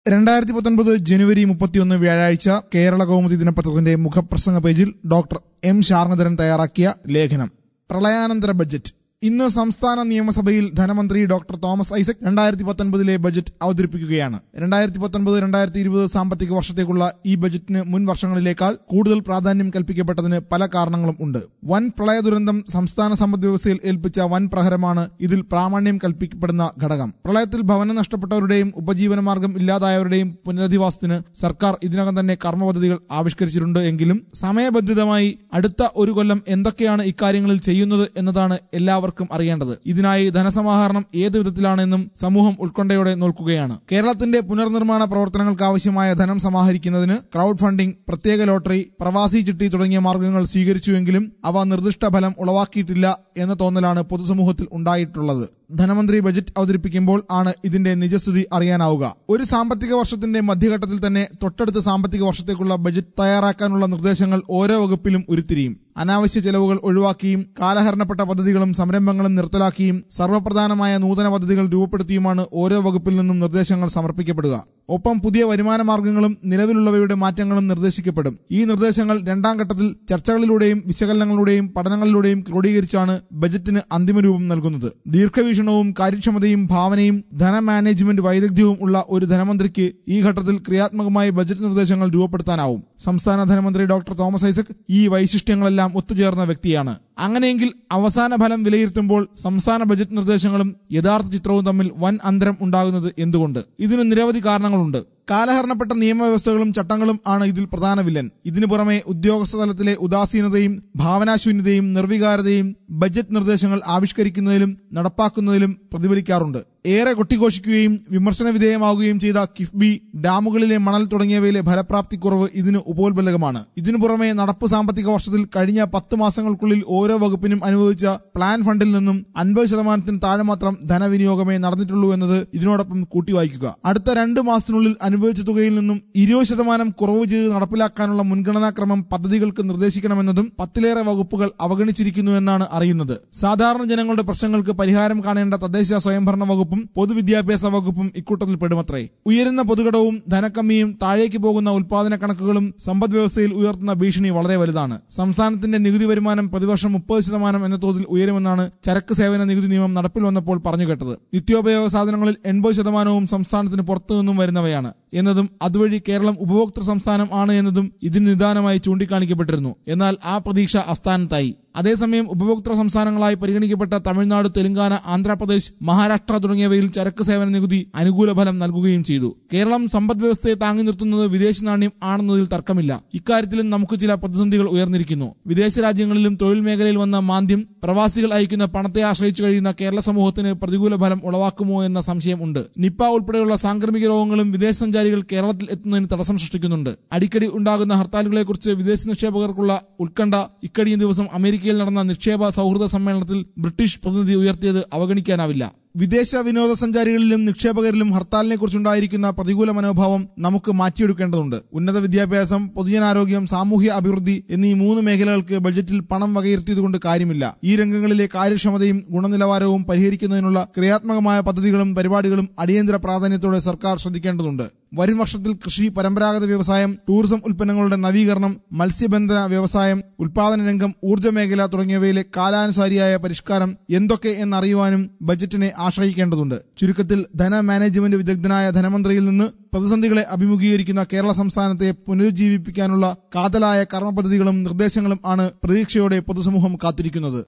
രണ്ടായിരത്തി പത്തൊൻപത് ജനുവരി മുപ്പത്തിയൊന്ന് വ്യാഴാഴ്ച കേരള കൗമുദി ദിനപത്രത്തിന്റെ മുഖപ്രസംഗ പേജിൽ ഡോക്ടർ എം ശാർണധരൻ തയ്യാറാക്കിയ ലേഖനം പ്രളയാനന്തര ബജറ്റ് ഇന്ന് സംസ്ഥാന നിയമസഭയിൽ ധനമന്ത്രി ഡോക്ടർ തോമസ് ഐസക് രണ്ടായിരത്തി പത്തൊൻപതിലെ ബജറ്റ് അവതരിപ്പിക്കുകയാണ് രണ്ടായിരത്തി പത്തൊൻപത് രണ്ടായിരത്തി ഇരുപത് സാമ്പത്തിക വർഷത്തേക്കുള്ള ഈ ബജറ്റിന് മുൻ വർഷങ്ങളിലേക്കാൾ കൂടുതൽ പ്രാധാന്യം കൽപ്പിക്കപ്പെട്ടതിന് പല കാരണങ്ങളും ഉണ്ട് വൻ പ്രളയ ദുരന്തം സംസ്ഥാന സമ്പദ് വ്യവസ്ഥയിൽ ഏൽപ്പിച്ച വൻ പ്രഹരമാണ് ഇതിൽ പ്രാമാണ്യം കൽപ്പിക്കപ്പെടുന്ന ഘടകം പ്രളയത്തിൽ ഭവനം നഷ്ടപ്പെട്ടവരുടെയും ഉപജീവനമാർഗം ഇല്ലാതായവരുടെയും പുനരധിവാസത്തിന് സർക്കാർ ഇതിനകം തന്നെ കർമ്മ പദ്ധതികൾ ആവിഷ്കരിച്ചിട്ടുണ്ട് എങ്കിലും സമയബന്ധിതമായി അടുത്ത ഒരു കൊല്ലം എന്തൊക്കെയാണ് ഇക്കാര്യങ്ങളിൽ ചെയ്യുന്നത് എന്നതാണ് എല്ലാവർക്കും അറിയേണ്ടത് ഇതിനായി ധനസമാഹരണം ഏത് വിധത്തിലാണെന്നും സമൂഹം ഉത്കണ്ഠയോടെ നോക്കുകയാണ് കേരളത്തിന്റെ പുനർനിർമ്മാണ പ്രവർത്തനങ്ങൾക്ക് ആവശ്യമായ ധനം സമാഹരിക്കുന്നതിന് ക്രൗഡ് ഫണ്ടിംഗ് പ്രത്യേക ലോട്ടറി പ്രവാസി ചിട്ടി തുടങ്ങിയ മാർഗങ്ങൾ സ്വീകരിച്ചുവെങ്കിലും അവ നിർദ്ദിഷ്ട ഫലം ഉളവാക്കിയിട്ടില്ല എന്ന തോന്നലാണ് പൊതുസമൂഹത്തിൽ ഉണ്ടായിട്ടുള്ളത് ധനമന്ത്രി ബജറ്റ് അവതരിപ്പിക്കുമ്പോൾ ആണ് ഇതിന്റെ നിജസ്ഥിതി അറിയാനാവുക ഒരു സാമ്പത്തിക വർഷത്തിന്റെ മധ്യഘട്ടത്തിൽ തന്നെ തൊട്ടടുത്ത സാമ്പത്തിക വർഷത്തേക്കുള്ള ബജറ്റ് തയ്യാറാക്കാനുള്ള നിർദ്ദേശങ്ങൾ ഓരോ വകുപ്പിലും ഉരുത്തിരിയും അനാവശ്യ ചെലവുകൾ ഒഴിവാക്കിയും കാലഹരണപ്പെട്ട പദ്ധതികളും സംരംഭങ്ങളും നിർത്തലാക്കിയും സർവ്വപ്രധാനമായ നൂതന പദ്ധതികൾ രൂപപ്പെടുത്തിയുമാണ് ഓരോ വകുപ്പിൽ നിന്നും നിർദ്ദേശങ്ങൾ സമർപ്പിക്കപ്പെടുക ഒപ്പം പുതിയ വരുമാന മാർഗങ്ങളും നിലവിലുള്ളവയുടെ മാറ്റങ്ങളും നിർദ്ദേശിക്കപ്പെടും ഈ നിർദ്ദേശങ്ങൾ രണ്ടാം ഘട്ടത്തിൽ ചർച്ചകളിലൂടെയും വിശകലനങ്ങളിലൂടെയും പഠനങ്ങളിലൂടെയും ക്രോഡീകരിച്ചാണ് ബജറ്റിന് അന്തിമ രൂപം നൽകുന്നത് ദീർഘവീക്ഷണവും കാര്യക്ഷമതയും ഭാവനയും ധന മാനേജ്മെന്റ് വൈദഗ്ധ്യവും ഉള്ള ഒരു ധനമന്ത്രിക്ക് ഈ ഘട്ടത്തിൽ ക്രിയാത്മകമായി ബജറ്റ് നിർദ്ദേശങ്ങൾ രൂപപ്പെടുത്താനാവും സംസ്ഥാന ധനമന്ത്രി ഡോക്ടർ തോമസ് ഐസക് ഈ വൈശിഷ്ട്യങ്ങളെല്ലാം ഒത്തുചേർന്ന വ്യക്തിയാണ് അങ്ങനെയെങ്കിൽ അവസാന ഫലം വിലയിരുത്തുമ്പോൾ സംസ്ഥാന ബജറ്റ് നിർദ്ദേശങ്ങളും യഥാർത്ഥ ചിത്രവും തമ്മിൽ വൻ അന്തരം ഉണ്ടാകുന്നത് എന്തുകൊണ്ട് ഇതിന് നിരവധി കാരണങ്ങളുണ്ട് കാലഹരണപ്പെട്ട നിയമവ്യവസ്ഥകളും ചട്ടങ്ങളും ആണ് ഇതിൽ പ്രധാന വില്ലൻ ഇതിനു പുറമെ ഉദ്യോഗസ്ഥ തലത്തിലെ ഉദാസീനതയും ഭാവനാശൂന്യതയും നിർവികാരതയും ബജറ്റ് നിർദ്ദേശങ്ങൾ ആവിഷ്കരിക്കുന്നതിലും നടപ്പാക്കുന്നതിലും പ്രതിഫലിക്കാറുണ്ട് ഏറെ കൊട്ടിഘോഷിക്കുകയും വിമർശന വിധേയമാവുകയും ചെയ്ത കിഫ്ബി ഡാമുകളിലെ മണൽ തുടങ്ങിയവയിലെ ഫലപ്രാപ്തി കുറവ് ഇതിന് ഉപോത്ബലകമാണ് ഇതിനു പുറമെ നടപ്പ് സാമ്പത്തിക വർഷത്തിൽ കഴിഞ്ഞ പത്ത് മാസങ്ങൾക്കുള്ളിൽ ഓരോ വകുപ്പിനും അനുവദിച്ച പ്ലാൻ ഫണ്ടിൽ നിന്നും അൻപത് ശതമാനത്തിന് താഴെ മാത്രം ധനവിനിയോഗമേ നടന്നിട്ടുള്ളൂ എന്നത് ഇതിനോടൊപ്പം കൂട്ടിവായിക്കുക അടുത്ത രണ്ട് മാസത്തിനുള്ളിൽ അനുവദിച്ച തുകയിൽ നിന്നും ഇരുപത് ശതമാനം കുറവ് ചെയ്ത് നടപ്പിലാക്കാനുള്ള മുൻഗണനാക്രമം പദ്ധതികൾക്ക് നിർദ്ദേശിക്കണമെന്നതും പത്തിലേറെ വകുപ്പുകൾ അവഗണിച്ചിരിക്കുന്നു എന്നാണ് അറിയുന്നത് സാധാരണ ജനങ്ങളുടെ പ്രശ്നങ്ങൾക്ക് പരിഹാരം കാണേണ്ട തദ്ദേശ സ്വയംഭരണ വകുപ്പും പൊതുവിദ്യാഭ്യാസ വകുപ്പും ഇക്കൂട്ടത്തിൽ പെടുമത്രേ ഉയരുന്ന പൊതുകടവും ധനക്കമ്മിയും താഴേക്ക് പോകുന്ന ഉൽപാദന കണക്കുകളും സമ്പദ് വ്യവസ്ഥയിൽ ഉയർത്തുന്ന ഭീഷണി വളരെ വലുതാണ് സംസ്ഥാനത്തിന്റെ നികുതി വരുമാനം പ്രതിവർഷം മുപ്പത് ശതമാനം എന്ന തോതിൽ ഉയരുമെന്നാണ് ചരക്ക് സേവന നികുതി നിയമം നടപ്പിൽ വന്നപ്പോൾ പറഞ്ഞു കേട്ടത് നിത്യോപയോഗ സാധനങ്ങളിൽ എൺപത് ശതമാനവും സംസ്ഥാനത്തിന് പുറത്തുനിന്നും വരുന്നവയാണ് എന്നതും അതുവഴി കേരളം ഉപഭോക്തൃ സംസ്ഥാനം ആണ് എന്നതും ഇതിന് നിദാനമായി ചൂണ്ടിക്കാണിക്കപ്പെട്ടിരുന്നു എന്നാൽ ആ പ്രതീക്ഷ അസ്ഥാനത്തായി അതേസമയം ഉപഭോക്തൃ സംസ്ഥാനങ്ങളായി പരിഗണിക്കപ്പെട്ട തമിഴ്നാട് തെലങ്കാന ആന്ധ്രാപ്രദേശ് മഹാരാഷ്ട്ര തുടങ്ങിയവയിൽ ചരക്ക് സേവന നികുതി അനുകൂല ഫലം നൽകുകയും ചെയ്തു കേരളം സമ്പദ് വ്യവസ്ഥയെ താങ്ങി നിർത്തുന്നത് വിദേശ നാണ്യം ആണെന്നതിൽ തർക്കമില്ല ഇക്കാര്യത്തിലും നമുക്ക് ചില പ്രതിസന്ധികൾ ഉയർന്നിരിക്കുന്നു വിദേശ രാജ്യങ്ങളിലും തൊഴിൽ മേഖലയിൽ വന്ന മാന്ദ്യം പ്രവാസികൾ അയക്കുന്ന പണത്തെ ആശ്രയിച്ചു കഴിയുന്ന കേരള സമൂഹത്തിന് പ്രതികൂല ഫലം ഉളവാക്കുമോ എന്ന സംശയം ഉണ്ട് നിപ്പ ഉൾപ്പെടെയുള്ള സാംക്രമിക രോഗങ്ങളും വിദേശ സഞ്ചാരികൾ കേരളത്തിൽ എത്തുന്നതിന് തടസ്സം സൃഷ്ടിക്കുന്നുണ്ട് അടിക്കടി ഉണ്ടാകുന്ന ഹർത്താലുകളെക്കുറിച്ച് വിദേശ നിക്ഷേപകർക്കുള്ള ഉത്കണ്ഠ ഇക്കഴിഞ്ഞ ദിവസം അമേരിക്കയിൽ നടന്ന നിക്ഷേപ സൗഹൃദ സമ്മേളനത്തിൽ ബ്രിട്ടീഷ് പ്രതിനിധി ഉയർത്തിയത് അവഗണിക്കാനാവില്ല വിദേശ വിനോദസഞ്ചാരികളിലും നിക്ഷേപകരിലും ഹർത്താലിനെ കുറിച്ചുണ്ടായിരിക്കുന്ന പ്രതികൂല മനോഭാവം നമുക്ക് മാറ്റിയെടുക്കേണ്ടതുണ്ട് ഉന്നത വിദ്യാഭ്യാസം പൊതുജനാരോഗ്യം സാമൂഹ്യ അഭിവൃദ്ധി എന്നീ മൂന്ന് മേഖലകൾക്ക് ബജറ്റിൽ പണം വകയിരുത്തിയതുകൊണ്ട് കാര്യമില്ല ഈ രംഗങ്ങളിലെ കാര്യക്ഷമതയും ഗുണനിലവാരവും പരിഹരിക്കുന്നതിനുള്ള ക്രിയാത്മകമായ പദ്ധതികളും പരിപാടികളും അടിയന്തര പ്രാധാന്യത്തോടെ സർക്കാർ ശ്രദ്ധിക്കേണ്ടതുണ്ട് വരും വർഷത്തിൽ കൃഷി പരമ്പരാഗത വ്യവസായം ടൂറിസം ഉൽപ്പന്നങ്ങളുടെ നവീകരണം മത്സ്യബന്ധന വ്യവസായം ഉൽപാദന രംഗം ഊർജ്ജ മേഖല തുടങ്ങിയവയിലെ കാലാനുസാരിയായ പരിഷ്കാരം എന്തൊക്കെ എന്നറിയുവാനും ബജറ്റിനെ ആശ്രയിക്കേണ്ടതുണ്ട് ചുരുക്കത്തിൽ ധന മാനേജ്മെന്റ് വിദഗ്ധനായ ധനമന്ത്രിയിൽ നിന്ന് പ്രതിസന്ധികളെ അഭിമുഖീകരിക്കുന്ന കേരള സംസ്ഥാനത്തെ പുനരുജ്ജീവിപ്പിക്കാനുള്ള കാതലായ കർമ്മ പദ്ധതികളും നിർദ്ദേശങ്ങളും ആണ് പ്രതീക്ഷയോടെ പൊതുസമൂഹം കാത്തിരിക്കുന്നത്